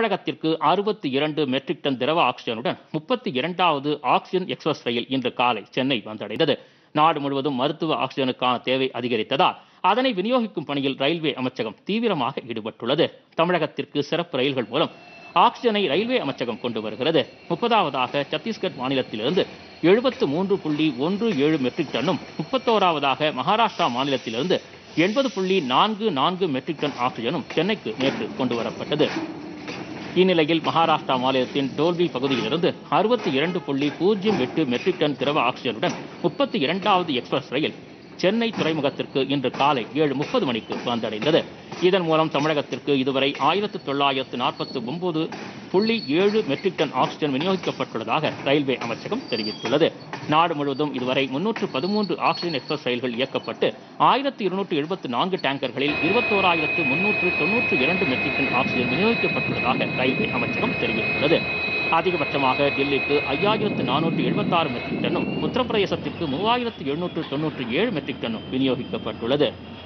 தமிழகத்திற்கு அறுபத்தி இரண்டு மெட்ரிக் டன் திரவ ஆக்சிஜனுடன் முப்பத்தி இரண்டாவது ஆக்சிஜன் எக்ஸ்பிரஸ் ரயில் இன்று காலை சென்னை வந்தடைந்தது நாடு முழுவதும் மருத்துவ ஆக்சிஜனுக்கான தேவை அதிகரித்ததால் அதனை விநியோகிக்கும் பணியில் ரயில்வே அமைச்சகம் தீவிரமாக ஈடுபட்டுள்ளது தமிழகத்திற்கு சிறப்பு ரயில்கள் மூலம் ஆக்சிஜனை ரயில்வே அமைச்சகம் கொண்டு வருகிறது முப்பதாவதாக சத்தீஸ்கர் மாநிலத்திலிருந்து எழுபத்து மூன்று புள்ளி ஒன்று ஏழு மெட்ரிக் டன்னும் முப்பத்தோராவதாக மகாராஷ்டிரா மாநிலத்திலிருந்து எண்பது புள்ளி நான்கு நான்கு மெட்ரிக் டன் ஆக்சிஜனும் சென்னைக்கு நேற்று கொண்டு வரப்பட்டது இந்நிலையில் மகாராஷ்டிரா மாநிலத்தின் டோல்வி பகுதியிலிருந்து அறுபத்தி இரண்டு புள்ளி பூஜ்ஜியம் எட்டு மெட்ரிக் டன் திரவ ஆக்சிஜனுடன் முப்பத்தி இரண்டாவது எக்ஸ்பிரஸ் ரயில் சென்னை துறைமுகத்திற்கு இன்று காலை ஏழு முப்பது மணிக்கு வந்தடைந்தது இதன் மூலம் தமிழகத்திற்கு இதுவரை ஆயிரத்து தொள்ளாயிரத்து நாற்பத்தி ஒன்பது புள்ளி ஏழு மெட்ரிக் டன் ஆக்சிஜன் விநியோகிக்கப்பட்டுள்ளதாக ரயில்வே அமைச்சகம் தெரிவித்துள்ளது நாடு முழுவதும் இதுவரை முன்னூற்று பதிமூன்று ஆக்சிஜன் எக்ஸ்பிரஸ் ரயில்கள் இயக்கப்பட்டு ஆயிரத்து இருநூற்று எழுபத்து நான்கு டேங்கர்களில் இருபத்தோராயிரத்து முன்னூற்று தொன்னூற்று இரண்டு மெட்ரிக் டன் ஆக்சிஜன் விநியோகிக்கப்பட்டுள்ளதாக ரயில்வே அமைச்சகம் தெரிவித்துள்ளது அதிகபட்சமாக டெல்லிக்கு ஐயாயிரத்து நானூற்று எழுபத்தாறு மெட்ரிக் டன்னும் உத்தரப்பிரதேசத்திற்கு மூவாயிரத்து எழுநூற்று தொன்னூற்றி ஏழு மெட்ரிக் டன்னும் விநியோகிக்கப்பட்டுள்ளது